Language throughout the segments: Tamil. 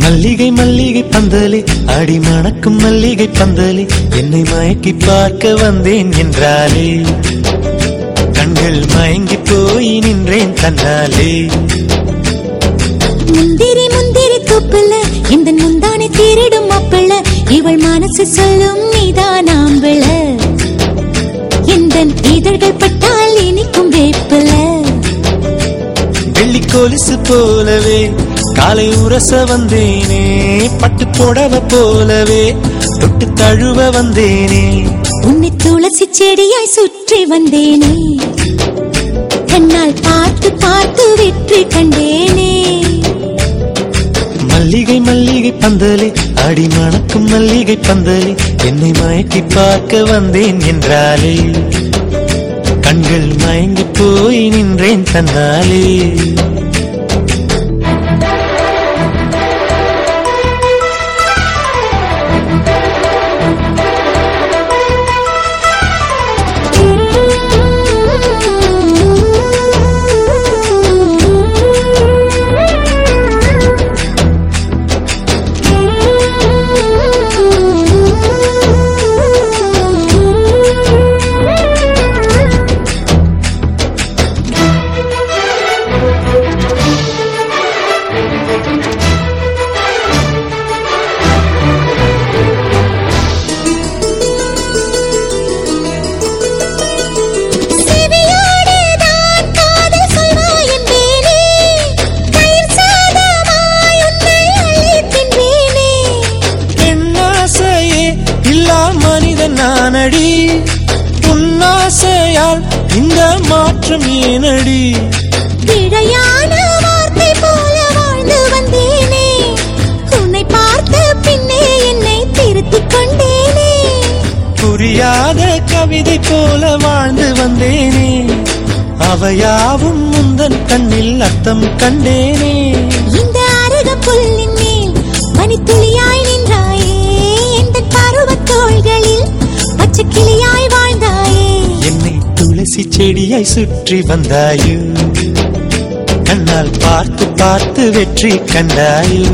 மல்லிகை மல்லிகை பந்தலே அடி மணக்கும் மல்லிகை பந்தலே என்னை மயக்கி பார்க்க வந்தேன் என்றாலே கண்கள் மயங்கி போய் நின்றேன் தன்னாலே முந்திரி முந்திரி தொப்புல இந்த முந்தானை திருடும் மாப்பிள்ள இவள் மனசு சொல்லும் நீதான் ஆம்பிள இந்த இதழ்கள் பட்டால் இனிக்கும் வேப்பில வெள்ளி கொலுசு போலவே காலை உரச வந்தேனே பட்டு புடவ போலவே தொட்டு தழுவ வந்தேனே உன்னை துளசி செடியாய் சுற்றி வந்தேனே கண்ணால் பார்த்து பார்த்து வெற்றி கண்டேனே மல்லிகை மல்லிகை பந்தலே அடி மணக்கும் மல்லிகை பந்தலே என்னை மயக்கி பார்க்க வந்தேன் என்றாலே கண்கள் மயங்கி போய் நின்றேன் தன்னாலே செவியோடுதான் காதல் சொல்வாய் என்பேனே. கயிர் சாதமாய் உன்னை அள்ளித் தின்பேனே. என்னாசையே இல்லா மனிதன் நானடி உன்னாசையால் இந்த மாற்றம் ஏனடி பிழையான வார்த்தை போல வாழ்ந்து வந்தேனே. உன்னை பார்த்த பின்னே என்னை திருத்திக் கொண்டேனே. புரியாத கவிதை போல வாழ்ந்து வந்தேனே அவையாவும் முந்தன் கண்ணில் அர்த்தம் கண்டேனே இந்த அருக புல்லின் மேல் பனித்துளியாய் நின்றாயே எந்தன் பருவத் தோள்களில் பச்சைக் கிளியாய் வாழ்ந்தாயே என்னை துளசி செடியாய் சுற்றி வந்தாயோ கண்ணால் பார்த்து பார்த்து வெற்றி கண்டாயோ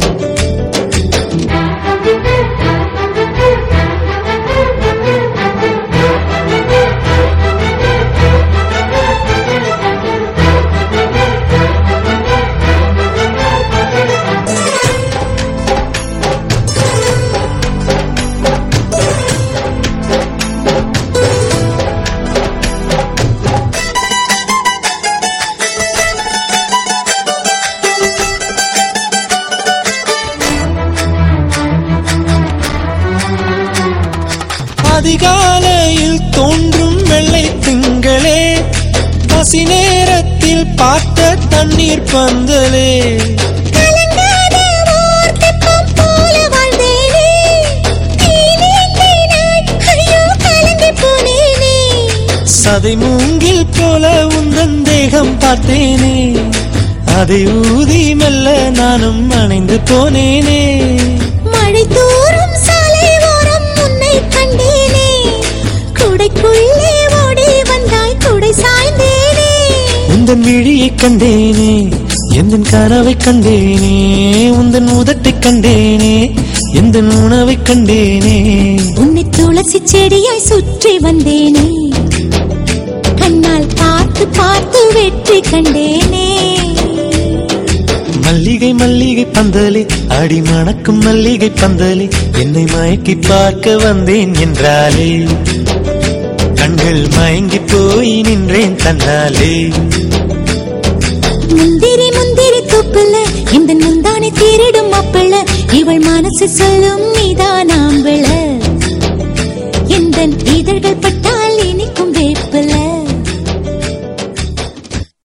அதிகாலையில் தோன்றும் வெள்ளை திங்களே பசி நேரத்தில் பார்த்த தண்ணீர் பந்தலே கலங்காத ஓர் தெப்பம் போல வாழ்ந்தேனே. நீ நீந்தினாய், ஐயோ கலங்கிப் போனேனே. சதை மூங்கில் போல உந்தன் தேகம் பார்த்தேனே அதை ஊதி மெல்ல நானும் அணைந்து போனேனே மழை தூறும் சாலை ஓரம் உன்னை கண்டேனே. குடைக்குள்ளே ஓடி வந்தாய் குடை சாய்ந்தேனே உந்தன் விழியைக் கண்டேனே எந்தன் கனவை கண்டேனே உந்தன் உதட்டைக் கண்டேனே எந்த உணவைக் கண்டேனே உன்னை துளசி செடியாய் சுற்றி வந்தேனே கண்ணால் பார்த்து பார்த்து வெற்றி கண்டேனே மல்லிகை மல்லிகை பந்தலே அடி மணக்கும் மல்லிகை பந்தலே என்னை மயக்கி பார்க்க வந்தேன் என்றாலே கண்கள் மயங்கி போய் நின்றேன் தன்னாலே முந்திரி முந்திரி தொப்புல இந்த முந்தானை திருடும் மாப்பிள்ள இவள் மனசு சொல்லும் நீதான் ஆம்பிள எந்த இதழ்கள் பட்ட